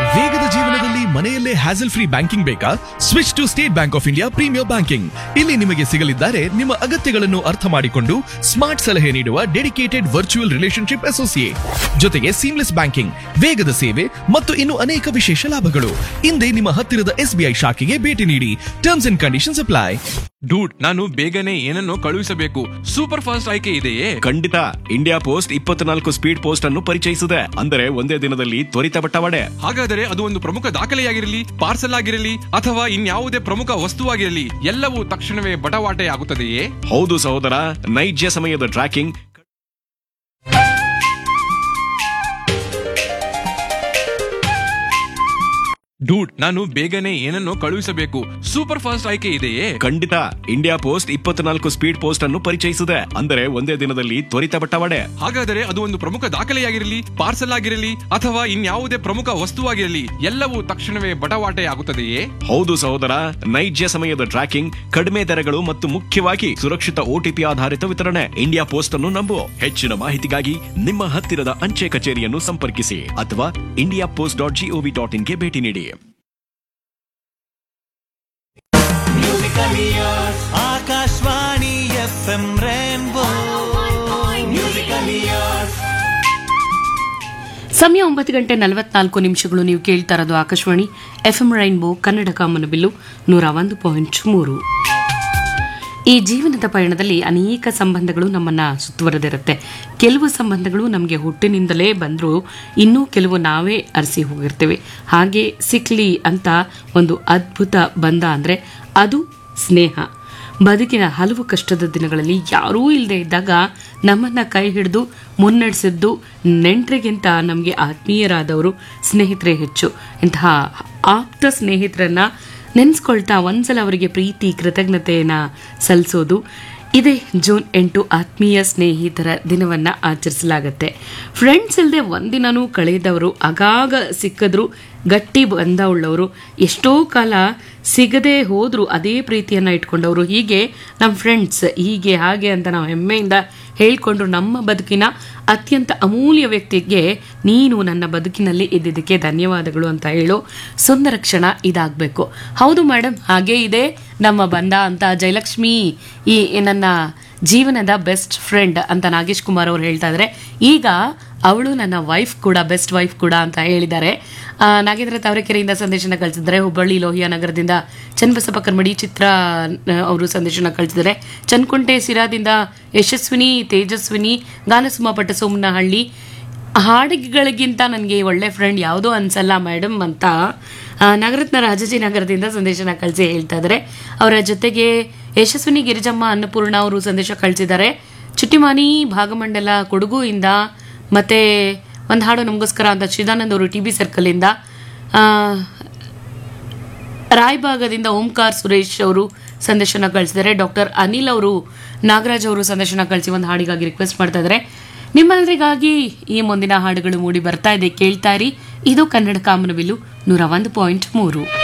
ವೇಗದ ಜೀವನದಲ್ಲಿ ಮನೆಯಲ್ಲೇ ಹ್ಯಾಸಲ್ ಫ್ರೀ ಬ್ಯಾಂಕಿಂಗ್ ಬೇಕಾ switch to State Bank of India premier banking ಇಲ್ಲಿ ನಿಮಗೆ ಸಿಗಲಿದ್ದಾರೆ ನಿಮ್ಮ ಅಗತ್ಯಗಳನ್ನು ಅರ್ಥ ಮಾಡಿಕೊಂಡು ಸ್ಮಾರ್ಟ್ ಸಲಹೆ ನೀಡುವ ಡೆಡಿಕೇಟೆಡ್ ವರ್ಚುವಲ್ ರಿಲೇಶನ್ಶಿಪ್ ಅಸೋಸಿಯೇಟ್ ಜೊತೆಗೆ ಸೀಮ್ಲೆಸ್ ಬ್ಯಾಂಕಿಂಗ್ ವೇಗದ ಸೇವೆ ಮತ್ತು ಇನ್ನು ಅನೇಕ ವಿಶೇಷ ಲಾಭಗಳು ಹಿಂದೆ ನಿಮ್ಮ ಹತ್ತಿರದ ಎಸ್ಬಿಐ ಶಾಖೆಗೆ ಭೇಟಿ ನೀಡಿ terms and conditions apply dude ನಾನು ಬೇಗನೆ ಏನನ್ನೋ ಕಳುಹಿಸಬೇಕು ಸೂಪರ್ ಫಾಸ್ಟ್ ಆಯ್ಕೆ ಇದೆಯೇ ಖಂಡಿತ ಇಂಡಿಯಾ ಪೋಸ್ಟ್ ಇಪ್ಪತ್ನಾಲ್ಕು ಸ್ಪೀಡ್ ಪೋಸ್ಟ್ ಅನ್ನು ಪರಿಚಯಿಸಿದೆ ಅಂದರೆ ಒಂದೇ ದಿನದಲ್ಲಿ ತ್ವರಿತ ಬಟ್ಟವಾಡೆ ಹಾಗಾದರೆ ಅದು ಒಂದು ಪ್ರಮುಖ ದಾಖಲೆಯಾಗಿರಲಿ ಪಾರ್ಸಲ್ ಆಗಿರಲಿ ಅಥವಾ ಇನ್ಯಾವುದೇ ಪ್ರಮುಖ ವಸ್ತುವಾಗಿರಲಿ ಎಲ್ಲವೂ ತಕ್ಷಣವೇ ಬಟವಾಟೆ ಆಗುತ್ತದೆಯೇ ಹೌದು ಸಹೋದರ ನೈಜ ಸಮಯದ ಟ್ರ್ಯಾಕಿಂಗ್ ಡೂಡ್ ನಾನು ಬೇಗನೆ ಏನನ್ನೋ ಕಳುಹಿಸಬೇಕು ಸೂಪರ್ ಫಾಸ್ಟ್ ಆಯ್ಕೆ ಇದೆಯೇ ಖಂಡಿತ ಇಂಡಿಯಾ ಪೋಸ್ಟ್ ಇಪ್ಪತ್ನಾಲ್ಕು ಸ್ಪೀಡ್ ಪೋಸ್ಟ್ ಅನ್ನು ಪರಿಚಯಿಸಿದೆ ಅಂದರೆ ಒಂದೇ ದಿನದಲ್ಲಿ ತ್ವರಿತ ಬಟ್ಟವಾಡೆ ಹಾಗಾದರೆ ಅದು ಒಂದು ಪ್ರಮುಖ ದಾಖಲೆಯಾಗಿರಲಿ ಪಾರ್ಸಲ್ ಆಗಿರಲಿ ಅಥವಾ ಇನ್ಯಾವುದೇ ಪ್ರಮುಖ ವಸ್ತುವಾಗಿರಲಿ ಎಲ್ಲವೂ ತಕ್ಷಣವೇ ಬಟವಾಟೆ ಆಗುತ್ತದೆಯೇ ಹೌದು ಸಹೋದರ ನೈಜ ಸಮಯದ ಟ್ರ್ಯಾಕಿಂಗ್ ಕಡಿಮೆ ದರಗಳು ಮತ್ತು ಮುಖ್ಯವಾಗಿ ಸುರಕ್ಷಿತ ಓಟಿಪಿ ಆಧಾರಿತ ವಿತರಣೆ ಇಂಡಿಯಾ ಪೋಸ್ಟ್ ಅನ್ನು ನಂಬು ಹೆಚ್ಚಿನ ಮಾಹಿತಿಗಾಗಿ ನಿಮ್ಮ ಹತ್ತಿರದ ಅಂಚೆ ಕಚೇರಿಯನ್ನು ಸಂಪರ್ಕಿಸಿ ಅಥವಾ India post dot G O V dot ಇನ್ಗೆ ಭೇಟಿ ನೀಡಿ Akashvani F M rainbow musical years ಸಮಯ ಒಂಬತ್ತು ಗಂಟೆ ನಲವತ್ನಾಲ್ಕು ನಿಮಿಷಗಳು ನೀವು ಕೇಳ್ತಾ ಇರೋದು Akashvani F M rainbow Kannada ಕಾಮನಬಿಲ್ಲು ನೂರ ಒಂದು ಪಾಯಿಂಟ್ ಮೂರು ಈ ಜೀವನದ ಪಯಣದಲ್ಲಿ ಅನೇಕ ಸಂಬಂಧಗಳು ನಮ್ಮನ್ನ ಸುತ್ತುವರೆದಿರುತ್ತೆ ಕೆಲವು ಸಂಬಂಧಗಳು ನಮಗೆ ಹುಟ್ಟಿನಿಂದಲೇ ಬಂದರೂ ಇನ್ನೂ ಕೆಲವು ನಾವೇ ಅರಸಿ ಹೋಗಿರ್ತೇವೆ ಹಾಗೆ ಸಿಕ್ಲಿ ಅಂತ ಒಂದು ಅದ್ಭುತ ಬಂಧ ಅಂದರೆ ಅದು ಸ್ನೇಹ ಬದುಕಿನ ಹಲವು ಕಷ್ಟದ ದಿನಗಳಲ್ಲಿ ಯಾರೂ ಇಲ್ಲದೆ ಇದ್ದಾಗ ನಮ್ಮನ್ನ ಕೈ ಹಿಡಿದು ಮುನ್ನಡೆಸಿದ್ದು ನೆಂಟರಿಗಿಂತ ನಮಗೆ ಆತ್ಮೀಯರಾದವರು ಸ್ನೇಹಿತರೇ ಹೆಚ್ಚು ಇಂತಹ ಆಪ್ತ ಸ್ನೇಹಿತರನ್ನ ನೆನೆಸ್ಕೊಳ್ತಾ ಒಂದ್ಸಲ ಅವರಿಗೆ ಪ್ರೀತಿ ಕೃತಜ್ಞತೆಯನ್ನ ಸಲ್ಲಿಸೋದು ಇದೇ ಜೂನ್ ಎಂಟು ಆತ್ಮೀಯ ಸ್ನೇಹಿತರ ದಿನವನ್ನ ಆಚರಿಸಲಾಗುತ್ತೆ ಫ್ರೆಂಡ್ಸ್ ಇಲ್ಲದೆ ಒಂದಿನನೂ ಕಳೆದವರು ಆಗಾಗ ಸಿಕ್ಕಿದ್ರು ಗಟ್ಟಿ ಬಂಧ ಉಳ್ಳವರು ಎಷ್ಟೋ ಕಾಲ ಸಿಗದೆ ಹೋದ್ರು ಅದೇ ಪ್ರೀತಿಯನ್ನ ಇಟ್ಕೊಂಡವರು ಹೀಗೆ ನಮ್ಮ ಫ್ರೆಂಡ್ಸ್ ಹೀಗೆ ಹಾಗೆ ಅಂತ ನಾವು ಹೆಮ್ಮೆಯಿಂದ ಹೇಳ್ಕೊಂಡು ನಮ್ಮ ಬದುಕಿನ ಅತ್ಯಂತ ಅಮೂಲ್ಯ ವ್ಯಕ್ತಿಗೆ ನೀನು ನನ್ನ ಬದುಕಿನಲ್ಲಿ ಇದ್ದಿದ್ದಕ್ಕೆ ಧನ್ಯವಾದಗಳು ಅಂತ ಹೇಳೋ ಸುಂದರ ಕ್ಷಣ ಇದಾಗಬೇಕು ಹೌದು ಮೇಡಮ್ ಹಾಗೇ ಇದೆ ನಮ್ಮ ಬಂಧ ಅಂತ ಜಯಲಕ್ಷ್ಮಿ ಈ ನನ್ನ ಜೀವನದ ಬೆಸ್ಟ್ ಫ್ರೆಂಡ್ ಅಂತ ನಾಗೇಶ್ ಕುಮಾರ್ ಅವರು ಹೇಳ್ತಾ ಇದ್ದಾರೆ ಈಗ ಅವಳು ನನ್ನ ವೈಫ್ ಕೂಡ ಬೆಸ್ಟ್ ವೈಫ್ ಕೂಡ ಅಂತ ಹೇಳಿದ್ದಾರೆ ಆ, ನಾಗೇಂದ್ರ ತಾವರೆಕೆರೆಯಿಂದ ಸಂದೇಶನ ಕಳಿಸಿದ್ದಾರೆ ಹುಬ್ಬಳ್ಳಿ ಲೋಹಿಯಾ ನಗರದಿಂದ ಚನ್ನಬಸಪ್ಪ ಕರ್ಮಡಿ ಚಿತ್ರ ಆ, ಅವರು ಸಂದೇಶನ ಕಳಿಸಿದ್ದಾರೆ ಚನ್ಕುಂಟೆ ಸಿರಾದಿಂದ ಯಶಸ್ವಿನಿ ತೇಜಸ್ವಿನಿ ಗಾನಸುಮ ಪಟ್ಟಸೋಮನಹಳ್ಳಿ ಹಾಡಿಗಳಿಗಿಂತ ನನಗೆ ಒಳ್ಳೆ ಫ್ರೆಂಡ್ ಯಾವುದೋ ಅನ್ಸಲ್ಲ ಮೇಡಮ್ ಅಂತ ಆ, ನಗರತ್ನ ರಾಜಾಜಿನಗರದಿಂದ ಸಂದೇಶನ ಕಳಿಸಿ ಹೇಳ್ತಾ ಇದ್ದಾರೆ ಅವರ ಜೊತೆಗೆ ಯಶಸ್ವಿನಿ ಗಿರಿಜಮ್ಮ ಅನ್ನಪೂರ್ಣ ಅವರು ಸಂದೇಶ ಕಳಿಸಿದ್ದಾರೆ ಚುಟ್ಟಿಮಾನಿ ಭಾಗಮಂಡಲ ಕೊಡಗು ಇಂದ ಮತ್ತೆ ಒಂದು ಹಾಡು ನಮಗೋಸ್ಕರ ಅಂತ ಚಿದಾನಂದ್ ಅವರು ಟಿ ಬಿ ಸರ್ಕಲಿಂದ ಆ, ರಾಯಭಾಗದಿಂದ ಓಂಕಾರ್ ಸುರೇಶ್ ಅವರು ಸಂದೇಶನ ಕಳಿಸಿದ್ದಾರೆ ಡಾಕ್ಟರ್ ಅನಿಲ್ ಅವರು ನಾಗರಾಜ್ ಅವರು ಸಂದೇಶನ ಕಳಿಸಿ ಒಂದು ಹಾಡಿಗಾಗಿ ರಿಕ್ವೆಸ್ಟ್ ಮಾಡ್ತಾ ಇದ್ದಾರೆ ನಿಮ್ಮೆಲ್ಲರಿಗಾಗಿ ಈ ಮುಂದಿನ ಹಾಡುಗಳು ಮೂಡಿ ಬರ್ತಾ ಇದೆ ಕೇಳ್ತಾ ಇರಿ ಇದು ಕನ್ನಡ ಕಾಮನಬಿಲ್ಲು ನೂರ ಒಂದು ಪಾಯಿಂಟ್ ಮೂರು